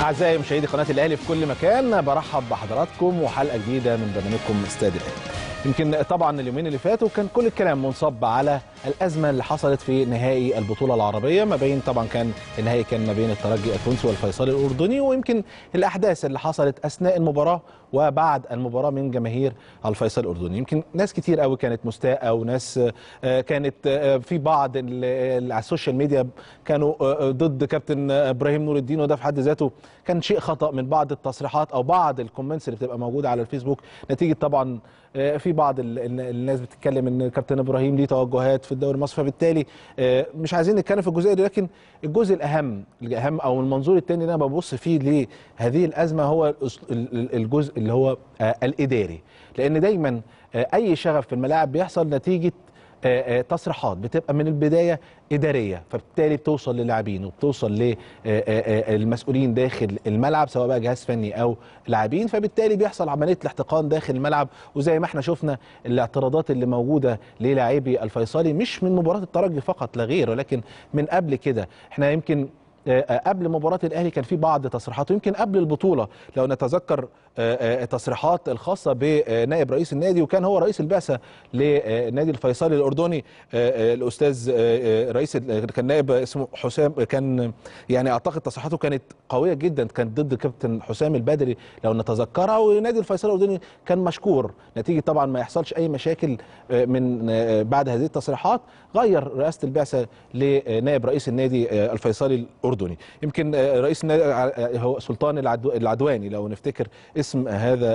أعزائي مشاهدي قناة الأهلي في كل مكان برحب بحضراتكم وحلقة جديدة من برنامجكم استاد الأهلي. يمكن طبعا اليومين اللي فاتوا كان كل الكلام منصب على الأزمة اللي حصلت في نهائي البطولة العربية ما بين طبعا كان النهائي كان ما بين الترجي التونسي والفيصلي الأردني ويمكن الأحداث اللي حصلت أثناء المباراة وبعد المباراة من جماهير الفيصل الأردني يمكن ناس كتير قوي كانت مستاءة وناس كانت في بعض على السوشيال ميديا كانوا ضد كابتن إبراهيم نور الدين وده في حد ذاته كان شيء خطأ من بعض التصريحات أو بعض الكومنتس اللي بتبقى موجودة على الفيسبوك نتيجة طبعا في بعض الناس بتتكلم ان كابتن ابراهيم ليه توجهات في الدوري المصري فبالتالي مش عايزين نتكلم في الجزئيه دي لكن الجزء الاهم الاهم او المنظور الثاني اللي انا ببص فيه لهذه الازمه هو الجزء اللي هو الاداري لان دايما اي شغف في الملاعب بيحصل نتيجه تصريحات بتبقى من البدايه اداريه فبالتالي بتوصل للاعبين وبتوصل للمسؤولين داخل الملعب سواء بقى جهاز فني او لاعبين فبالتالي بيحصل عمليه الاحتقان داخل الملعب وزي ما احنا شفنا الاعتراضات اللي موجوده للاعبي الفيصلي مش من مباراه الترجي فقط لا غير ولكن من قبل كده احنا يمكن قبل مباراه الاهلي كان في بعض تصريحات ويمكن قبل البطوله لو نتذكر التصريحات الخاصه بنائب رئيس النادي وكان هو رئيس البعثه لنادي الفيصلي الاردني الاستاذ رئيس كان نائب اسمه حسام كان يعني اعتقد تصريحاته كانت قويه جدا كانت ضد كابتن حسام البدري لو نتذكرها ونادي الفيصلي الاردني كان مشكور نتيجه طبعا ما يحصلش اي مشاكل من بعد هذه التصريحات غير رئاسه البعثه لنائب رئيس النادي الفيصلي الاردني الاردني يمكن رئيس النادي هو سلطان العدواني لو نفتكر اسم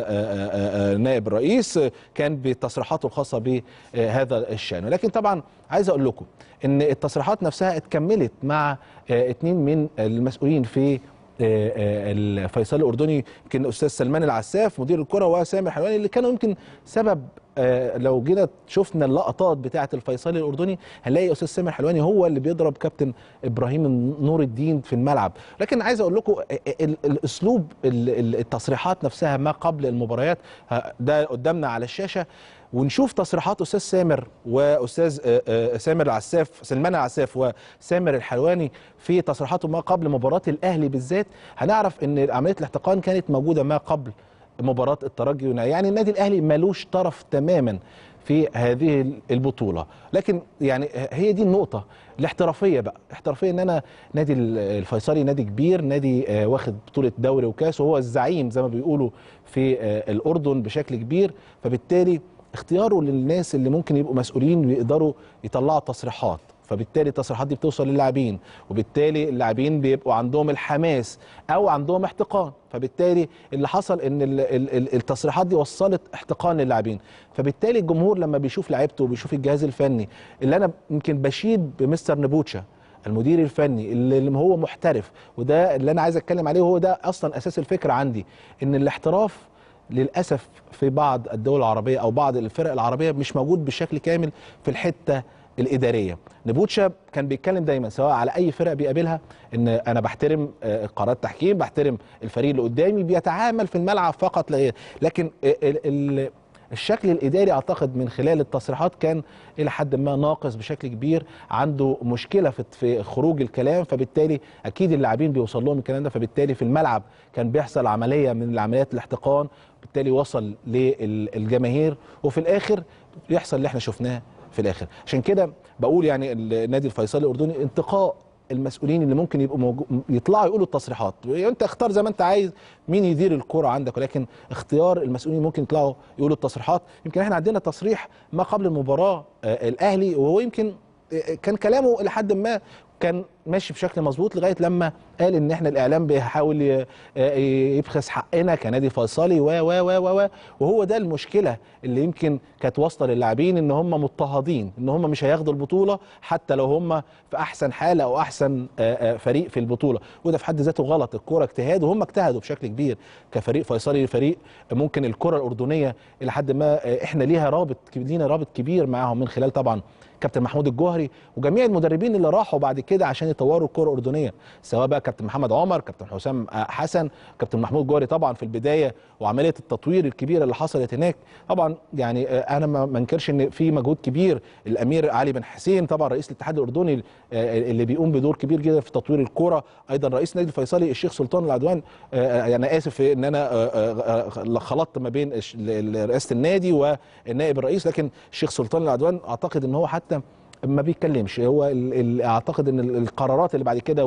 هذا نائب الرئيس كان بتصريحاته الخاصه بهذا الشان ولكن طبعا عايز اقول لكم ان التصريحات نفسها اتكملت مع اثنين من المسؤولين في الفيصلي الاردني يمكن الاستاذ سلمان العساف مدير الكره وسامر حلواني اللي كانوا يمكن سبب لو جينا شفنا اللقطات بتاعه الفيصلي الاردني هنلاقي استاذ سامر حلواني هو اللي بيضرب كابتن ابراهيم نور الدين في الملعب لكن عايز اقول لكم الاسلوب التصريحات نفسها ما قبل المباريات ده قدامنا على الشاشه ونشوف تصريحات استاذ سامر واستاذ سامر العساف سلمان العساف وسامر الحلواني في تصريحاته ما قبل مباراه الاهلي بالذات هنعرف ان عمليه الاحتقان كانت موجوده ما قبل مباراه الترجي يعني النادي الاهلي ملوش طرف تماما في هذه البطوله لكن يعني هي دي النقطه الاحترافيه بقى الاحترافيه ان انا نادي الفيصلي نادي كبير نادي واخد بطوله دوري وكاس وهو الزعيم زي ما بيقولوا في الاردن بشكل كبير فبالتالي اختياره للناس اللي ممكن يبقوا مسؤولين ويقدروا يطلعوا تصريحات فبالتالي التصريحات دي بتوصل للاعبين وبالتالي اللاعبين بيبقوا عندهم الحماس او عندهم احتقان فبالتالي اللي حصل ان التصريحات دي وصلت احتقان للاعبين فبالتالي الجمهور لما بيشوف لعيبته وبيشوف الجهاز الفني اللي انا يمكن بشيد بمستر نبوتشا المدير الفني اللي هو محترف وده اللي انا عايز اتكلم عليه وهو ده اصلا اساس الفكره عندي ان الاحتراف للاسف في بعض الدول العربيه او بعض الفرق العربيه مش موجود بشكل كامل في الحته الاداريه نبوتشا كان بيتكلم دايما سواء على اي فرقه بيقابلها ان انا بحترم قرارات التحكيم بحترم الفريق اللي قدامي بيتعامل في الملعب فقط لا غير لكن الشكل الاداري اعتقد من خلال التصريحات كان الى حد ما ناقص بشكل كبير عنده مشكله في في خروج الكلام فبالتالي اكيد اللاعبين بيوصل لهم الكلام ده فبالتالي في الملعب كان بيحصل عمليه من العمليات الاحتقان بالتالي وصل للجماهير وفي الاخر يحصل اللي احنا شفناه في الاخر عشان كده بقول يعني النادي الفيصلي الاردني انتقاء المسؤولين اللي ممكن يبقوا موجو... يطلعوا يقولوا التصريحات انت اختار زي ما انت عايز مين يدير الكرة عندك ولكن اختيار المسؤولين ممكن يطلعوا يقولوا التصريحات يمكن احنا عندنا تصريح ما قبل المباراة آه الاهلي وهو يمكن كان كلامه الى حد ما كان ماشي بشكل مظبوط لغايه لما قال ان احنا الاعلام بيحاول يبخس حقنا كنادي فيصلي و و و و وهو ده المشكله اللي يمكن كانت واصله للاعبين ان هم مضطهدين ان هم مش هياخدوا البطوله حتى لو هم في احسن حاله او احسن فريق في البطوله وده في حد ذاته غلط الكوره اجتهاد وهم اجتهدوا بشكل كبير كفريق فيصلي فريق ممكن الكره الاردنيه الى حد ما احنا ليها رابط لينا رابط كبير معاهم من خلال طبعا كابتن محمود الجوهري وجميع المدربين اللي راحوا بعد كده عشان يطوروا الكره الاردنيه سواء بقى كابتن محمد عمر كابتن حسام آه، حسن كابتن محمود جوهري طبعا في البدايه وعمليه التطوير الكبيره اللي حصلت هناك طبعا يعني آه، انا ما ما انكرش ان في مجهود كبير الامير علي بن حسين طبعا رئيس الاتحاد الاردني آه، اللي بيقوم بدور كبير جدا في تطوير الكره ايضا رئيس النادي الفيصلي الشيخ سلطان العدوان آه، آه، انا اسف ان انا آه، آه، آه، خلطت ما بين الش- ال- ال- رئاسه النادي والنائب الرئيس لكن الشيخ سلطان العدوان اعتقد ان هو حتى ما بيتكلمش هو ال ال اعتقد ان ال- القرارات اللي بعد كده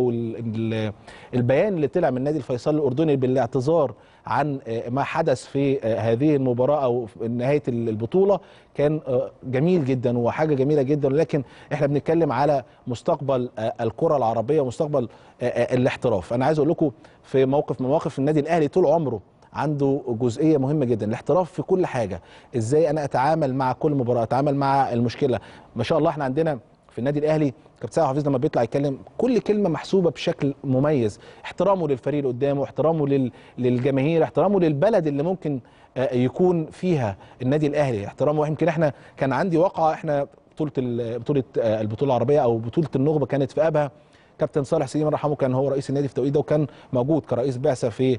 والبيان اللي طلع من النادي الفيصلي الاردني بالاعتذار عن آه، ما حدث في آه، هذه المباراه او في نهايه ال- البطوله كان آه، جميل جدا وحاجه جميله جدا لكن احنا بنتكلم على مستقبل آه، الكره العربيه ومستقبل آه، آه، الاحتراف انا عايز اقول لكم في موقف من مواقف النادي الاهلي طول عمره عنده جزئيه مهمه جدا الاحتراف في كل حاجه ازاي انا اتعامل مع كل مباراه اتعامل مع المشكله ما شاء الله احنا عندنا في النادي الاهلي كابتن سامح حفيظ لما بيطلع يتكلم كل كلمه محسوبه بشكل مميز احترامه للفريق اللي قدامه احترامه لل... للجماهير احترامه للبلد اللي ممكن آه، يكون فيها النادي الاهلي احترامه يمكن احنا كان عندي واقعه احنا بطوله ال- بطوله آه، البطوله العربيه او بطوله النخبه كانت في ابها كابتن صالح سليم الله يرحمه كان هو رئيس النادي في التوقيت ده وكان موجود كرئيس بعثه في آه،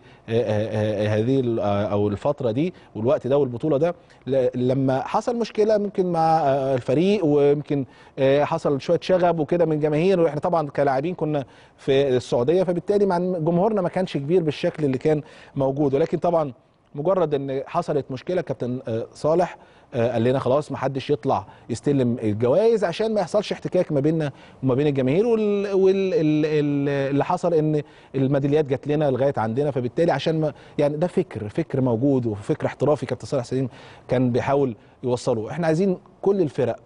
آه، آه، هذه ال- آه، او الفتره دي والوقت ده والبطوله ده ل- لما حصل مشكله ممكن مع آه، الفريق ويمكن آه، حصل شويه شغب وكده من جماهير واحنا طبعا كلاعبين كنا في السعوديه فبالتالي مع إن جمهورنا ما كانش كبير بالشكل اللي كان موجود ولكن طبعا مجرد ان حصلت مشكله كابتن آه، صالح آه، قال لنا خلاص ما حدش يطلع يستلم الجوائز عشان ما يحصلش احتكاك ما بيننا وما بين الجماهير واللي وال ال- ال- اللي حصل ان الميداليات جات لنا لغايه عندنا فبالتالي عشان ما يعني ده فكر فكر موجود وفكر احترافي كابتن صالح سليم كان بيحاول يوصله احنا عايزين كل الفرق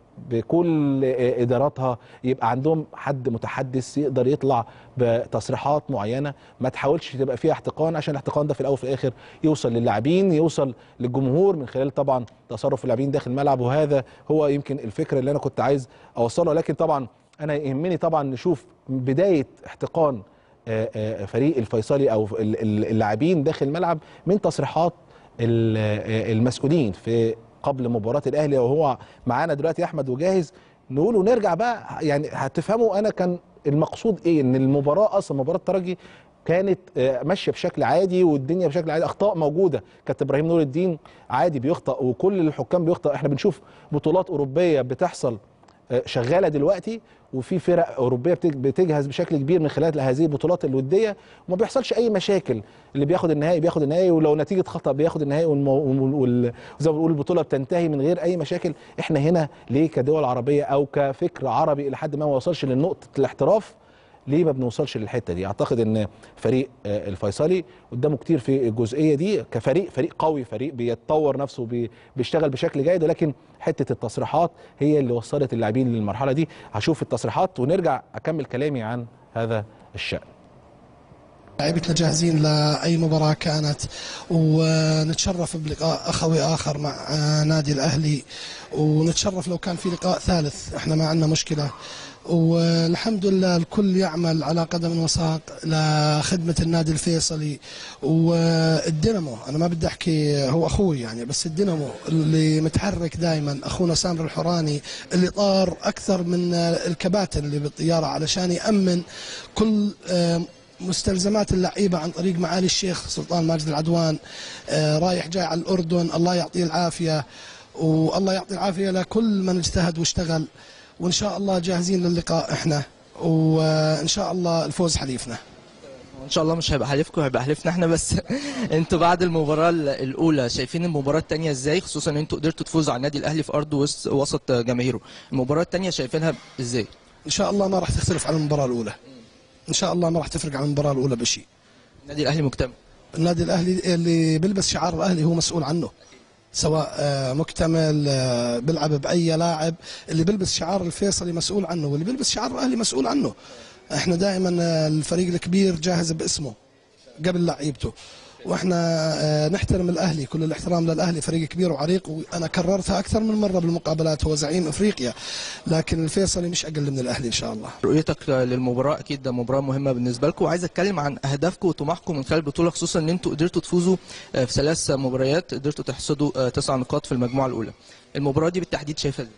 بكل آه، اداراتها يبقى عندهم حد متحدث يقدر يطلع بتصريحات معينه ما تحاولش تبقى فيها احتقان عشان الاحتقان ده في الاول وفي الاخر يوصل للاعبين يوصل للجمهور من خلال طبعا تصرف اللاعبين داخل الملعب وهذا هو يمكن الفكره اللي انا كنت عايز اوصله لكن طبعا انا يهمني طبعا نشوف بدايه احتقان آه، آه، فريق الفيصلي او ال- ال- اللاعبين داخل الملعب من تصريحات ال- آه، المسؤولين في قبل مباراه الاهلي وهو معانا دلوقتي احمد وجاهز نقول ونرجع بقى يعني هتفهموا انا كان المقصود ايه ان المباراه اصلا مباراه الترجي كانت آه، ماشيه بشكل عادي والدنيا بشكل عادي اخطاء موجوده كابتن ابراهيم نور الدين عادي بيخطأ وكل الحكام بيخطأ احنا بنشوف بطولات اوروبيه بتحصل آه، شغاله دلوقتي وفي فرق اوروبيه بتج- بتجهز بشكل كبير من خلال هذه البطولات الوديه وما بيحصلش اي مشاكل اللي بياخد النهائي بياخد النهائي ولو نتيجه خطا بياخد النهائي والمو... وال... وال... زي ما بنقول البطوله بتنتهي من غير اي مشاكل احنا هنا ليه كدول عربيه او كفكر عربي لحد ما ما وصلش لنقطه الاحتراف ليه ما بنوصلش للحته دي اعتقد ان فريق آه، الفيصلي قدامه كتير في الجزئيه دي كفريق فريق قوي فريق بيتطور نفسه بي- بيشتغل بشكل جيد ولكن حته التصريحات هي اللي وصلت اللاعبين للمرحله دي هشوف التصريحات ونرجع اكمل كلامي عن هذا الشان لعيبتنا جاهزين لأي مباراة كانت ونتشرف بلقاء أخوي آخر مع آه، نادي الأهلي ونتشرف لو كان في لقاء ثالث احنا ما عندنا مشكلة والحمد لله الكل يعمل على قدم وساق لخدمة النادي الفيصلي والدينامو أنا ما بدي أحكي هو أخوي يعني بس الدينامو اللي متحرك دائما أخونا سامر الحوراني اللي طار أكثر من الكباتن اللي بالطيارة علشان يأمن كل آه، مستلزمات اللعيبه عن طريق معالي الشيخ سلطان ماجد العدوان آه، رايح جاي على الاردن الله يعطيه العافيه والله يعطي العافيه لكل من اجتهد واشتغل وان شاء الله جاهزين للقاء احنا وان شاء الله الفوز حليفنا ان شاء الله مش هيبقى حليفكم هيبقى حليفنا احنا بس انتوا بعد المباراه ال- الاولى شايفين المباراه الثانيه ازاي خصوصا ان انتوا قدرتوا تفوزوا على النادي الاهلي في ارض وسط وسط جماهيره المباراه الثانيه شايفينها ازاي ان شاء الله ما راح تختلف عن المباراه الاولى ان شاء الله ما راح تفرق عن المباراه الاولى بشيء النادي الاهلي مكتمل النادي الاهلي اللي بيلبس شعار الاهلي هو مسؤول عنه سواء آه، مكتمل آه، بيلعب باي لاعب اللي بيلبس شعار الفيصلي مسؤول عنه واللي بيلبس شعار الاهلي مسؤول عنه احنا دائما آه، الفريق الكبير جاهز باسمه قبل لعيبته واحنا آه، نحترم الاهلي كل الاحترام للاهلي فريق كبير وعريق وانا كررتها اكثر من مره بالمقابلات هو زعيم افريقيا لكن الفيصلي مش اقل من الاهلي ان شاء الله رؤيتك للمباراه اكيد ده مباراه مهمه بالنسبه لكم وعايز اتكلم عن اهدافكم وطموحكم من خلال البطوله خصوصا ان انتوا قدرتوا تفوزوا آه، في ثلاث مباريات قدرتوا تحصدوا آه، تسع نقاط في المجموعه الاولى المباراه دي بالتحديد شايفها ازاي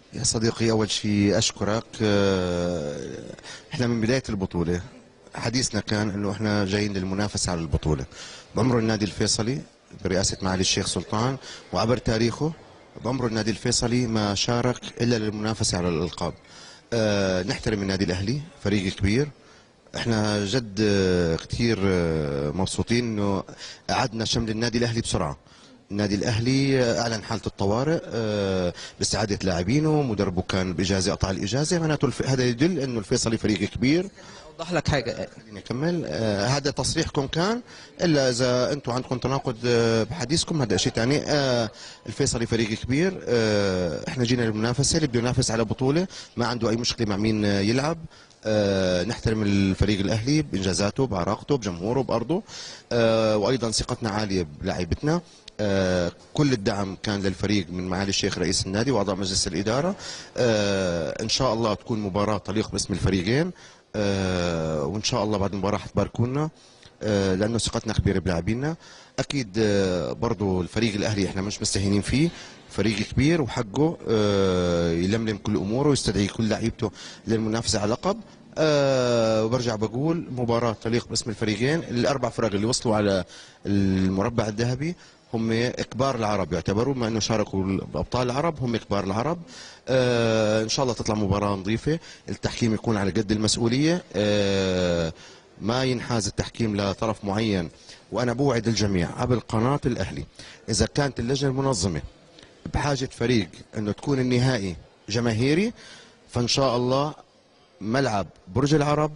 يا صديقي أول شيء أشكرك آه، إحنا من بداية البطولة حديثنا كان إنه إحنا جايين للمنافسة على البطولة بعمر النادي الفيصلي برئاسة معالي الشيخ سلطان وعبر تاريخه بعمر النادي الفيصلي ما شارك إلا للمنافسة على الألقاب آه، نحترم النادي الأهلي فريق كبير احنا جد آه، كتير آه، مبسوطين انه اعدنا شمل النادي الاهلي بسرعه النادي الاهلي آه، اعلن حاله الطوارئ آه، باستعاده لاعبينه مدربه كان باجازه قطع الاجازه معناته الف- هذا يدل انه الفيصلي فريق كبير اوضح لك حاجه خليني اكمل آه هذا تصريحكم كان الا اذا انتم عندكم تناقض آه بحديثكم هذا شيء ثاني آه الفيصلي فريق كبير آه احنا جينا للمنافسه اللي بده ينافس على بطوله ما عنده اي مشكله مع مين آه يلعب آه نحترم الفريق الاهلي بانجازاته بعراقته بجمهوره بارضه آه وايضا ثقتنا عاليه بلاعيبتنا آه كل الدعم كان للفريق من معالي الشيخ رئيس النادي واعضاء مجلس الاداره آه ان شاء الله تكون مباراه تليق باسم الفريقين آه وان شاء الله بعد المباراه حتباركونا آه لانه ثقتنا كبيره بلاعبينا اكيد آه برضو الفريق الاهلي احنا مش مستهينين فيه فريق كبير وحقه آه يلملم كل اموره ويستدعي كل لعيبته للمنافسه على اللقب أه وبرجع بقول مباراة تليق باسم الفريقين الأربع فرق اللي وصلوا على المربع الذهبي هم كبار العرب يعتبروا بما انه شاركوا ابطال العرب هم كبار العرب آه ان شاء الله تطلع مباراه نظيفه التحكيم يكون على قد المسؤوليه آه ما ينحاز التحكيم لطرف معين وانا بوعد الجميع قبل قناه الاهلي اذا كانت اللجنه المنظمه بحاجه فريق انه تكون النهائي جماهيري فان شاء الله ملعب برج العرب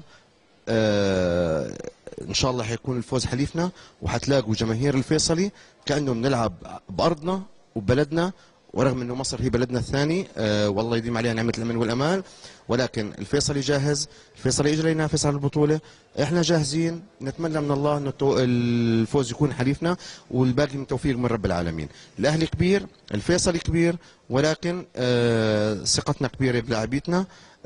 آه ان شاء الله حيكون الفوز حليفنا وحتلاقوا جماهير الفيصلي كانه بنلعب بارضنا وببلدنا ورغم انه مصر هي بلدنا الثاني آه والله يديم عليها نعمه الامن والامان ولكن الفيصلي جاهز الفيصلي اجى لينافس على البطوله احنا جاهزين نتمنى من الله انه التو- الفوز يكون حليفنا والباقي من توفيق من رب العالمين الاهلي كبير الفيصلي كبير ولكن آه ثقتنا كبيره بلاعبيتنا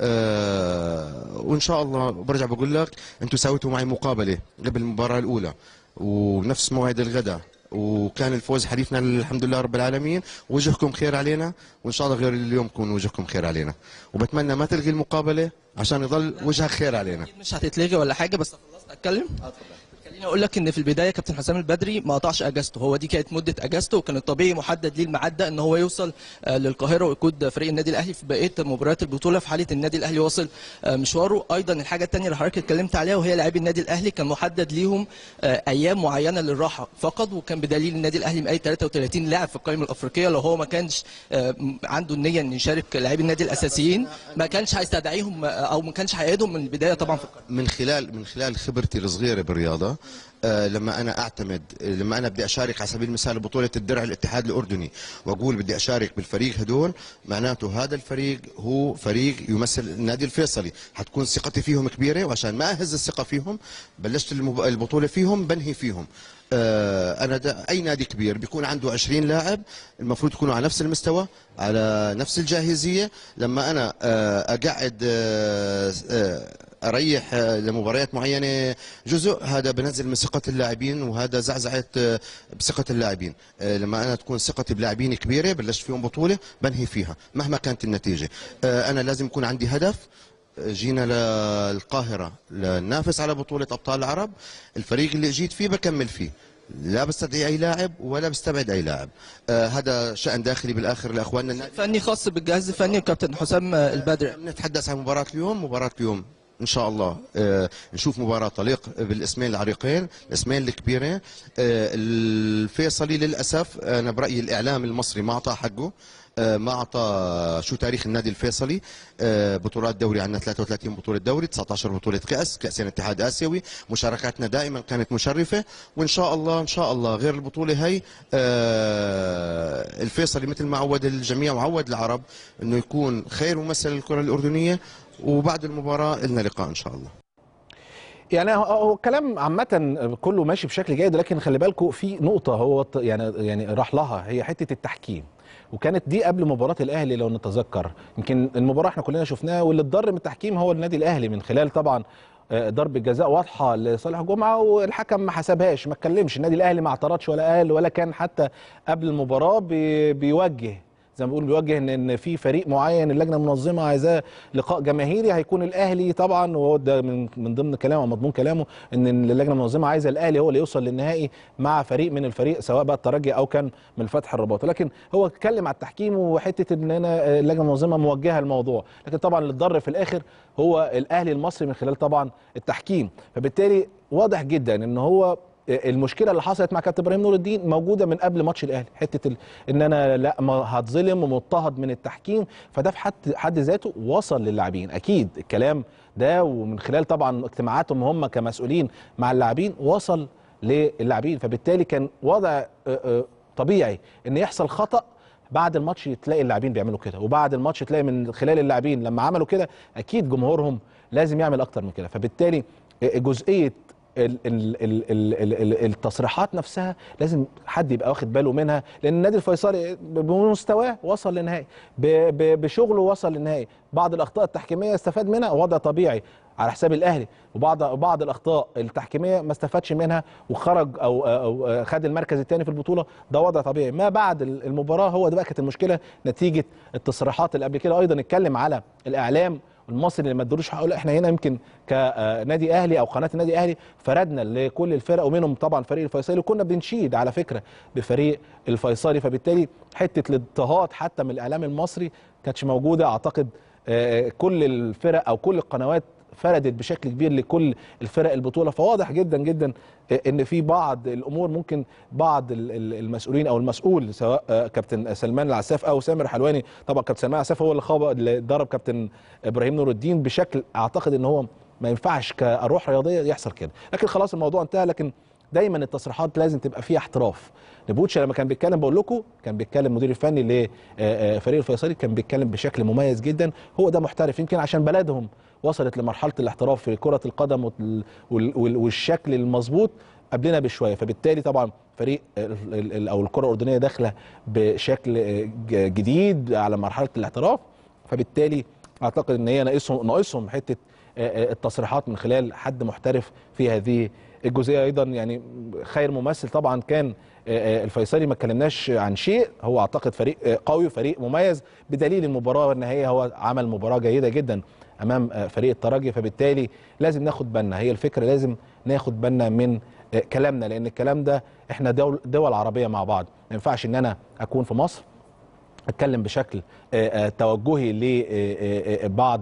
آه وان شاء الله برجع بقول لك انتم سويتوا معي مقابله قبل المباراه الاولى ونفس موعد الغداء وكان الفوز حليفنا الحمد لله رب العالمين وجهكم خير علينا وان شاء الله غير اليوم يكون وجهكم خير علينا وبتمنى ما تلغي المقابله عشان يضل وجهك خير علينا مش هتتلغي ولا حاجه بس خلصت اتكلم خليني اقول لك ان في البدايه كابتن حسام البدري ما قطعش اجازته هو دي كانت مده اجازته وكان الطبيعي محدد ليه الميعاد ده ان هو يوصل آه، للقاهره ويقود فريق النادي الاهلي في بقيه مباريات البطوله في حاله النادي الاهلي واصل آه، مشواره ايضا الحاجه الثانيه اللي حضرتك اتكلمت عليها وهي لاعبي النادي الاهلي كان محدد ليهم آه، ايام معينه للراحه فقط وكان بدليل النادي الاهلي مقاي 33 لاعب في القائمه الافريقيه لو هو ما كانش آه، م- عنده النيه ان يشارك لاعبي النادي الاساسيين ما كانش هيستدعيهم آه، او ما كانش هيقعدهم من البدايه طبعا في القائمه من خلال من خلال خبرتي الصغيره بالرياضه آه، لما انا اعتمد لما انا بدي اشارك على سبيل المثال بطوله الدرع الاتحاد الاردني واقول بدي اشارك بالفريق هدول معناته هذا الفريق هو فريق يمثل النادي الفيصلي حتكون ثقتي فيهم كبيره وعشان ما اهز الثقه فيهم بلشت المب- البطوله فيهم بنهي فيهم آه، انا دا اي نادي كبير بيكون عنده 20 لاعب المفروض يكونوا على نفس المستوى على نفس الجاهزيه لما انا آه، اقعد آه، آه، اريح آه، لمباريات معينه جزء هذا بنزل من ثقه اللاعبين وهذا زعزعه آه، بثقه اللاعبين آه، لما انا تكون ثقتي بلاعبين كبيره بلشت فيهم بطوله بنهي فيها مهما كانت النتيجه آه، انا لازم يكون عندي هدف جينا للقاهرة لننافس على بطولة أبطال العرب الفريق اللي جيت فيه بكمل فيه لا بستدعي أي لاعب ولا بستبعد أي لاعب آه هذا شأن داخلي بالآخر لأخواننا النادي فني خاص بالجهاز الفني وكابتن حسام آه، البدري نتحدث عن مباراة اليوم مباراة اليوم ان شاء الله آه نشوف مباراة تليق بالاسمين العريقين الاسمين الكبيرين آه الفيصلي للاسف انا برايي الاعلام المصري ما اعطاه حقه آه ما اعطى شو تاريخ النادي الفيصلي آه بطولات دوري عندنا 33 بطولة دوري 19 بطولة كأس كأسين اتحاد آسيوي مشاركاتنا دائما كانت مشرفة وإن شاء الله إن شاء الله غير البطولة هي آه الفيصلي مثل ما عود الجميع وعود العرب إنه يكون خير ممثل للكرة الأردنية وبعد المباراة لنا لقاء إن شاء الله يعني هو- هو الكلام عامة كله ماشي بشكل جيد لكن خلي بالكم في نقطة هو ط- يعني يعني راح لها هي حتة التحكيم وكانت دي قبل مباراة الأهلي لو نتذكر يمكن المباراة احنا كلنا شفناها واللي اتضر من التحكيم هو النادي الأهلي من خلال طبعا آه، ضربة جزاء واضحة لصالح جمعة والحكم ما حسبهاش ما اتكلمش النادي الأهلي ما اعترضش ولا قال ولا كان حتى قبل المباراة بي- بيوجه زي ما بيقول بيوجه ان ان في فريق معين اللجنه المنظمه عايزاه لقاء جماهيري هيكون الاهلي طبعا وهو ده من من ضمن كلامه ومضمون كلامه ان اللجنه المنظمه عايزه الاهلي هو اللي يوصل للنهائي مع فريق من الفريق سواء بقى الترجي او كان من الفتح الرباطي لكن هو اتكلم على التحكيم وحته ان انا اللجنه المنظمه موجهه الموضوع لكن طبعا اللي اتضر في الاخر هو الاهلي المصري من خلال طبعا التحكيم فبالتالي واضح جدا ان هو المشكله اللي حصلت مع كابتن ابراهيم نور الدين موجوده من قبل ماتش الاهلي حته ال... ان انا لا ما هتظلم ومضطهد من التحكيم فده في حد حد ذاته وصل للاعبين اكيد الكلام ده ومن خلال طبعا اجتماعاتهم هم كمسؤولين مع اللاعبين وصل للاعبين فبالتالي كان وضع آه، آه، طبيعي ان يحصل خطا بعد الماتش تلاقي اللاعبين بيعملوا كده وبعد الماتش تلاقي من خلال اللاعبين لما عملوا كده اكيد جمهورهم لازم يعمل اكتر من كده فبالتالي آه، جزئيه ال- ال- ال- ال- ال- ال- التصريحات نفسها لازم حد يبقى واخد باله منها لان النادي الفيصلي بمستواه وصل للنهائي ب- ب- بشغله وصل للنهائي بعض الاخطاء التحكيميه استفاد منها وضع طبيعي على حساب الاهلي وبعض بعض الاخطاء التحكيميه ما استفادش منها وخرج او او خد المركز الثاني في البطوله ده وضع طبيعي ما بعد المباراه هو ده بقى كانت المشكله نتيجه التصريحات اللي قبل كده ايضا اتكلم على الاعلام المصري اللي ما ادولوش حقه لا احنا هنا يمكن كنادي اهلي او قناه النادي الاهلي فردنا لكل الفرق ومنهم طبعا فريق الفيصلي وكنا بنشيد على فكره بفريق الفيصلي فبالتالي حته الاضطهاد حتى من الاعلام المصري كانتش موجوده اعتقد آه، كل الفرق او كل القنوات فردت بشكل كبير لكل الفرق البطوله فواضح جدا جدا ان في بعض الامور ممكن بعض ال- ال- المسؤولين او المسؤول سواء آه، كابتن سلمان العساف او سامر حلواني طبعا كابتن سلمان العساف هو اللي خاب اللي ضرب كابتن ابراهيم نور الدين بشكل اعتقد ان هو ما ينفعش كروح رياضيه يحصل كده لكن خلاص الموضوع انتهى لكن دايما التصريحات لازم تبقى فيها احتراف نبوتشا لما كان بيتكلم بقول لكم كان بيتكلم المدير الفني لفريق الفيصلي كان بيتكلم بشكل مميز جدا هو ده محترف يمكن عشان بلدهم وصلت لمرحله الاحتراف في كره القدم وال- وال- وال- والشكل المظبوط قبلنا بشويه فبالتالي طبعا فريق ال- ال- ال- او الكره الاردنيه داخله بشكل ج- جديد على مرحله الاحتراف فبالتالي اعتقد ان هي ناقصهم ناقصهم حته آه، آه، التصريحات من خلال حد محترف في هذه الجزئيه ايضا يعني خير ممثل طبعا كان آه، آه، الفيصلي ما اتكلمناش عن شيء هو اعتقد فريق آه، قوي فريق مميز بدليل المباراه النهائيه هو عمل مباراه جيده جدا امام آه، فريق الترجي فبالتالي لازم ناخد بالنا هي الفكره لازم ناخد بالنا من آه، كلامنا لان الكلام ده احنا دول, دول عربيه مع بعض ما ينفعش ان انا اكون في مصر اتكلم بشكل آه، آه، توجهي لبعض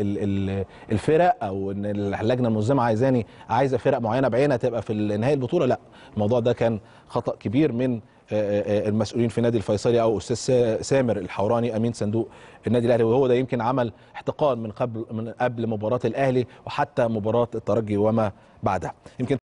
الفرق او ان اللجنه المنظمه عايزاني عايزه فرق معينه بعينها تبقى في نهائي البطوله لا الموضوع ده كان خطا كبير من آه، آه، المسؤولين في نادي الفيصلي او استاذ سا- سامر الحوراني امين صندوق النادي الاهلي وهو ده يمكن عمل احتقان من قبل من قبل مباراه الاهلي وحتى مباراه الترجي وما بعدها يمكن